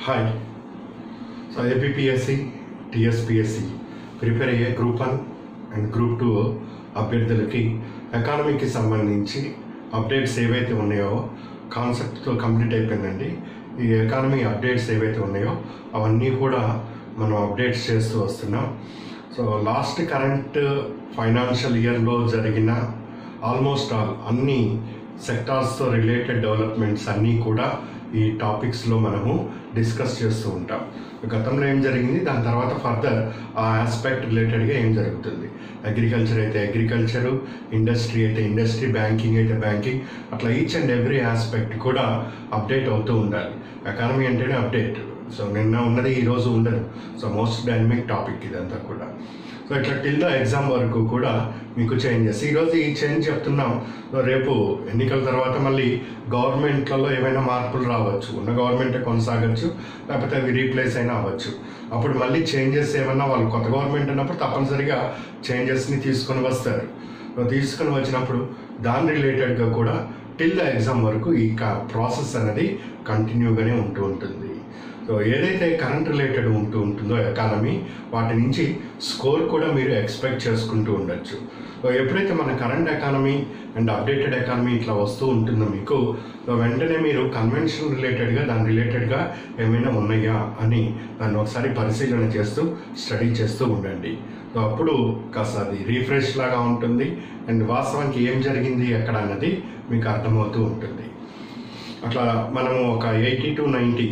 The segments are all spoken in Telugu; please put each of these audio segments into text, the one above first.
hi so APSC TSPSC prepare అయ్యే group one and group two అభ్యర్థులకి ఎకానమీకి సంబంధించి అప్డేట్స్ ఏవైతే ఉన్నాయో కాన్సెప్ట్తో కంప్లీట్ అయిపోయిందండి ఈ ఎకానమీ అప్డేట్స్ ఏవైతే ఉన్నాయో అవన్నీ కూడా మనం అప్డేట్స్ చేస్తూ వస్తున్నాం సో లాస్ట్ కరెంట్ ఫైనాన్షియల్ ఇయర్లో జరిగిన ఆల్మోస్ట్ ఆల్ అన్ని సెక్టార్స్తో రిలేటెడ్ డెవలప్మెంట్స్ అన్నీ కూడా ఈ టాపిక్స్లో మనము డిస్కస్ చేస్తూ ఉంటాం గతంలో ఏం జరిగింది దాని తర్వాత ఫర్దర్ ఆ ఆస్పెక్ట్ రిలేటెడ్గా ఏం జరుగుతుంది అగ్రికల్చర్ అయితే అగ్రికల్చరు ఇండస్ట్రీ అయితే ఇండస్ట్రీ బ్యాంకింగ్ అయితే బ్యాంకింగ్ అట్లా ఈచ్ అండ్ ఎవ్రీ ఆస్పెక్ట్ కూడా అప్డేట్ అవుతూ ఉండాలి ఎకానమీ అంటేనే అప్డేట్ సో నిన్న ఉన్నది ఈరోజు ఉండదు సో మోస్ట్ డైనమిక్ టాపిక్ ఇదంతా కూడా సో ఇట్లా టిల్ ద ఎగ్జామ్ వరకు కూడా మీకు చేంజెస్ ఈరోజు ఈ చేంజ్ చెప్తున్నాం సో రేపు ఎన్నికల తర్వాత మళ్ళీ గవర్నమెంట్లలో ఏమైనా మార్పులు రావచ్చు ఉన్న గవర్నమెంటే కొనసాగచ్చు లేకపోతే అవి రీప్లేస్ అయినా అవ్వచ్చు అప్పుడు మళ్ళీ చేంజెస్ ఏమన్నా వాళ్ళు కొత్త గవర్నమెంట్ అన్నప్పుడు తప్పనిసరిగా చేంజెస్ని తీసుకొని వస్తారు సో తీసుకొని వచ్చినప్పుడు దాని రిలేటెడ్గా కూడా టిల్ ద ఎగ్జామ్ వరకు ఈ ప్రాసెస్ అనేది కంటిన్యూగానే ఉంటూ ఉంటుంది సో ఏదైతే కరెంట్ రిలేటెడ్ ఉంటూ ఉంటుందో ఎకానమీ వాటి నుంచి స్కోర్ కూడా మీరు ఎక్స్పెక్ట్ చేసుకుంటూ ఉండొచ్చు సో ఎప్పుడైతే మన current economy and updated economy ఇట్లా వస్తూ ఉంటుందో మీకు సో వెంటనే మీరు కన్వెన్షన్ రిలేటెడ్గా దాని రిలేటెడ్గా ఏమైనా ఉన్నాయా అని దాన్ని ఒకసారి పరిశీలన చేస్తూ స్టడీ చేస్తూ ఉండండి సో అప్పుడు కాస్త అది రీఫ్రెష్ లాగా ఉంటుంది అండ్ వాస్తవానికి ఏం జరిగింది ఎక్కడ అన్నది మీకు అర్థమవుతూ ఉంటుంది అట్లా మనము ఒక ఎయిటీ టు నైంటీ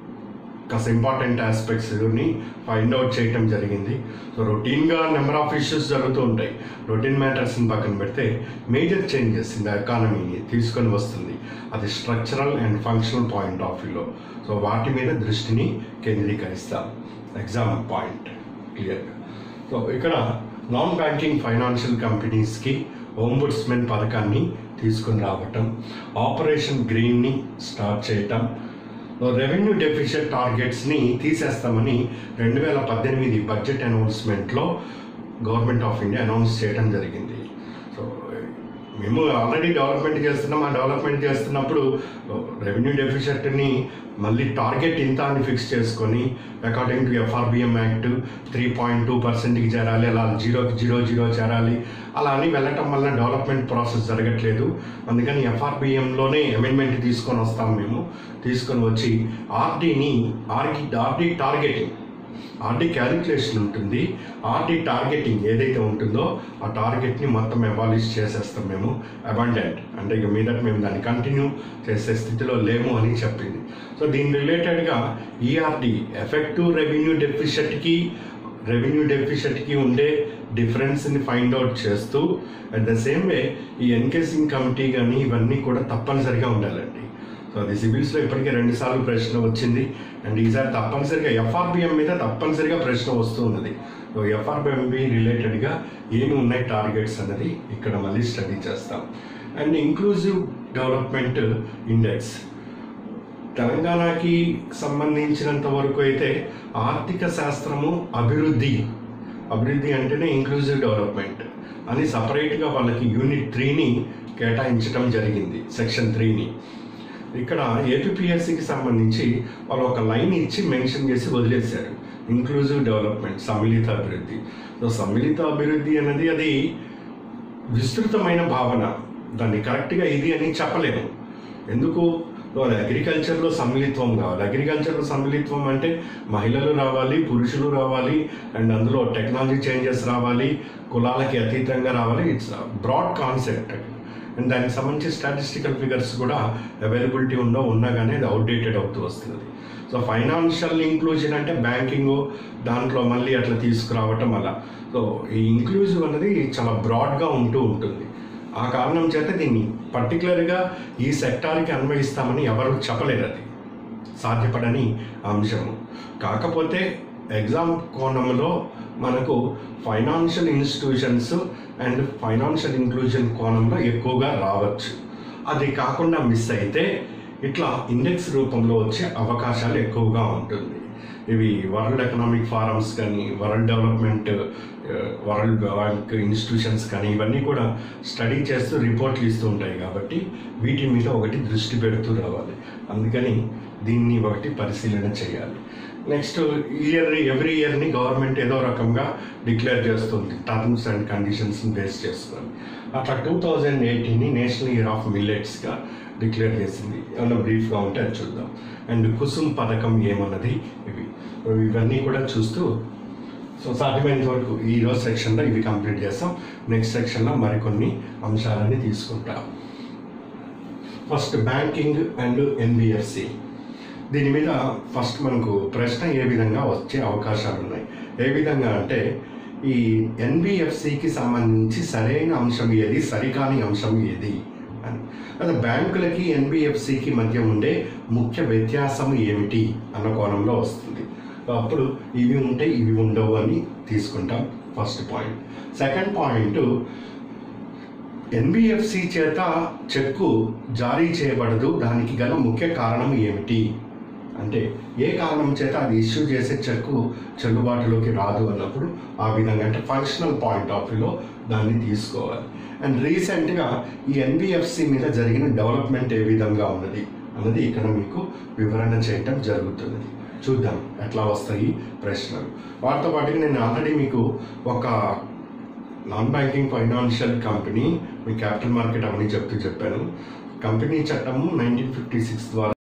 కాస్త ఇంపార్టెంట్ ఆస్పెక్ట్స్ని ఫైండ్ అవుట్ చేయటం జరిగింది సో రొటీన్గా నెంబర్ ఆఫ్ ఇష్యూస్ జరుగుతూ ఉంటాయి రొటీన్ మ్యాటర్స్ని పక్కన పెడితే మేజర్ చేంజెస్ ఇన్ ద ఎకానమీని తీసుకొని వస్తుంది అది structural and functional point of వ్యూలో సో వాటి మీద దృష్టిని కేంద్రీకరిస్తాం ఎగ్జామ్ పాయింట్ క్లియర్గా సో ఇక్కడ నాన్ బ్యాంకింగ్ ఫైనాన్షియల్ కంపెనీస్కి ఓంబుడ్స్మెన్ పథకాన్ని తీసుకొని రావటం ఆపరేషన్ గ్రీన్ని స్టార్ట్ చేయటం రెవెన్యూ డెఫిషియట్ టార్గెట్స్ని తీసేస్తామని రెండు వేల పద్దెనిమిది బడ్జెట్ అనౌన్స్మెంట్లో గవర్నమెంట్ ఆఫ్ ఇండియా అనౌన్స్ చేయడం జరిగింది సో మేము ఆల్రెడీ డెవలప్మెంట్ చేస్తున్నాం ఆ డెవలప్మెంట్ చేస్తున్నప్పుడు రెవెన్యూ డెఫిషియట్ని మళ్ళీ టార్గెట్ ఇంత అని ఫిక్స్ చేసుకొని according to FRBM act three point two పర్సెంట్కి చేరాలి అలా జీరోకి జీరో జీరో చేరాలి అలా అని వెళ్ళటం వల్ల డెవలప్మెంట్ ప్రాసెస్ జరగట్లేదు అందుకని ఎఫ్ఆర్బిఎంలోనే అమెండ్మెంట్ తీసుకొని వస్తాం మేము తీసుకొని వచ్చి ఆర్డీని RD RD targeting RD calculation ఉంటుంది ఆర్డీ టార్గెటింగ్ ఏదైతే ఉంటుందో ఆ టార్గెట్ని మొత్తం ఎవాలిష్ చేసేస్తాం మేము అబండెంట్ అంటే ఇక మీద మేము దాన్ని కంటిన్యూ చేసే స్థితిలో లేము అని చెప్పింది సో దీని రిలేటెడ్గా ఈఆర్డీ ఎఫెక్టివ్ రెవెన్యూ డెఫిషియట్కి రెవెన్యూ డెఫిషియట్కి ఉండే డిఫరెన్స్ని ఫైండ్ అవుట్ చేస్తూ అట్ ద సేమ్ వే ఈ ఎన్కేసింగ్ కమిటీ కానీ ఇవన్నీ కూడా తప్పనిసరిగా ఉండాలండి సో అది సివిల్స్లో ఇప్పటికే రెండు సార్లు ప్రశ్న వచ్చింది అండ్ ఈసారి తప్పనిసరిగా ఎఫ్ఆర్బిఎం మీద తప్పనిసరిగా ప్రశ్న వస్తూ ఉన్నది సో ఎఫ్ఆర్బిఎంబి రిలేటెడ్గా ఏమి ఉన్నాయి టార్గెట్స్ అన్నది ఇక్కడ మళ్ళీ స్టడీ చేస్తాం అండ్ ఇంక్లూజివ్ డెవలప్మెంట్ ఇండెక్స్ తెలంగాణకి సంబంధించినంత వరకు అయితే ఆర్థిక శాస్త్రము అభివృద్ధి అభివృద్ధి అంటేనే ఇంక్లూజివ్ డెవలప్మెంట్ అని సపరేట్గా వాళ్ళకి యూనిట్ త్రీని కేటాయించడం జరిగింది సెక్షన్ త్రీని ఇక్కడ ఏపీఎస్సికి సంబంధించి వాళ్ళు ఒక లైన్ ఇచ్చి మెన్షన్ చేసి వదిలేశారు ఇంక్లూజివ్ డెవలప్మెంట్ సమ్మిళిత అభివృద్ధి సో సమ్మిళిత అభివృద్ధి అనేది అది విస్తృతమైన భావన దాన్ని కరెక్ట్గా ఇది అని చెప్పలేము ఎందుకు వాళ్ళు అగ్రికల్చర్లో సమ్మిళిత్వం కావాలి అగ్రికల్చర్లో సమ్మిళిత్వం అంటే మహిళలు రావాలి పురుషులు రావాలి అండ్ అందులో టెక్నాలజీ చేంజెస్ రావాలి కులాలకి అతీతంగా రావాలి ఇట్స్ బ్రాడ్ కాన్సెప్ట్ అండ్ దానికి సంబంధించి స్టాటిస్టికల్ ఫిగర్స్ కూడా అవైలబిలిటీ ఉందో ఉన్నా కానీ అది అవుట్డేటెడ్ అవుతూ వస్తుంది సో ఫైనాన్షియల్ ఇంక్లూజన్ అంటే బ్యాంకింగ్ దాంట్లో మళ్ళీ అట్లా తీసుకురావటం అలా సో ఈ ఇంక్లూజివ్ అనేది చాలా బ్రాడ్గా ఉంటూ ఉంటుంది ఆ కారణం చేత దీన్ని పర్టికులర్గా ఈ సెక్టార్కి అన్వయిస్తామని ఎవరు చెప్పలేరు అది సాధ్యపడని అంశము కాకపోతే ఎగ్జామ్ కోణంలో మనకు financial institutions and financial inclusion కోణంలో ఎక్కువగా రావచ్చు అది కాకుండా మిస్ అయితే ఇట్లా ఇండెక్స్ రూపంలో వచ్చే అవకాశాలు ఎక్కువగా ఉంటుంది ఇవి వరల్డ్ ఎకనామిక్ ఫారమ్స్ కానీ world development world bank institutions కానీ ఇవన్నీ కూడా స్టడీ చేస్తూ రిపోర్ట్లు ఇస్తూ ఉంటాయి కాబట్టి వీటి మీద ఒకటి దృష్టి పెడుతూ రావాలి అందుకని దీన్ని ఒకటి పరిశీలన చేయాలి నెక్స్ట్ ఇయర్ ఎవ్రీ ఇయర్ని గవర్నమెంట్ ఏదో రకంగా డిక్లేర్ చేస్తుంది టర్మ్స్ అండ్ కండిషన్స్ బేస్ చేస్తుంది అట్లా టూ థౌజండ్ ఎయిటీన్ని నేషనల్ ఇయర్ ఆఫ్ మిల్లెట్స్గా డిక్లేర్ చేసింది ఏమన్నా బ్రీఫ్గా ఉంటే అది చూద్దాం అండ్ కుసుమ్ పథకం ఏమన్నది ఇవి ఇవన్నీ కూడా చూస్తూ సో సాధ్యమైనంత వరకు ఈ రోజు సెక్షన్లో ఇవి కంప్లీట్ చేస్తాం నెక్స్ట్ సెక్షన్లో మరికొన్ని అంశాలని తీసుకుంటాం ఫస్ట్ బ్యాంకింగ్ అండ్ ఎన్బిఎఫ్సి దీని మీద ఫస్ట్ మనకు ప్రశ్న ఏ విధంగా వచ్చే అవకాశాలు ఉన్నాయి ఏ విధంగా అంటే ఈ ఎన్బిఎఫ్సికి సంబంధించి సరైన అంశం ఏది సరికాని అంశం ఏది అని అదే బ్యాంకులకి ఎన్బిఎఫ్సికి మధ్య ఉండే ముఖ్య వ్యత్యాసం ఏమిటి అన్న కోణంలో వస్తుంది అప్పుడు ఇవి ఉంటే ఇవి ఉండవు అని తీసుకుంటాం first point second point NBFC చేత చెక్కు జారీ చేయబడదు దానికి గల ముఖ్య కారణం ఏమిటి అంటే ఏ కారణం చేత అది ఇష్యూ చేసే చెక్కు చెల్లుబాటులోకి రాదు అన్నప్పుడు ఆ విధంగా అంటే ఫంక్షనల్ పాయింట్ ఆఫ్ వ్యూలో దాన్ని తీసుకోవాలి అండ్ రీసెంట్గా ఈ ఎన్బిఎఫ్సి మీద జరిగిన డెవలప్మెంట్ ఏ విధంగా ఉన్నది అన్నది ఇక్కడ మీకు వివరణ చేయటం జరుగుతున్నది చూద్దాం ఎట్లా వస్తాయి ప్రశ్నలు వాటితో పాటుగా నేను ఆల్రెడీ మీకు ఒక నాన్ బ్యాంకింగ్ ఫైనాన్షియల్ కంపెనీ మీ క్యాపిటల్ మార్కెట్ అవన్నీ చెప్తూ చెప్పాను కంపెనీ చట్టము నైన్టీన్ ఫిఫ్టీ సిక్స్ ద్వారా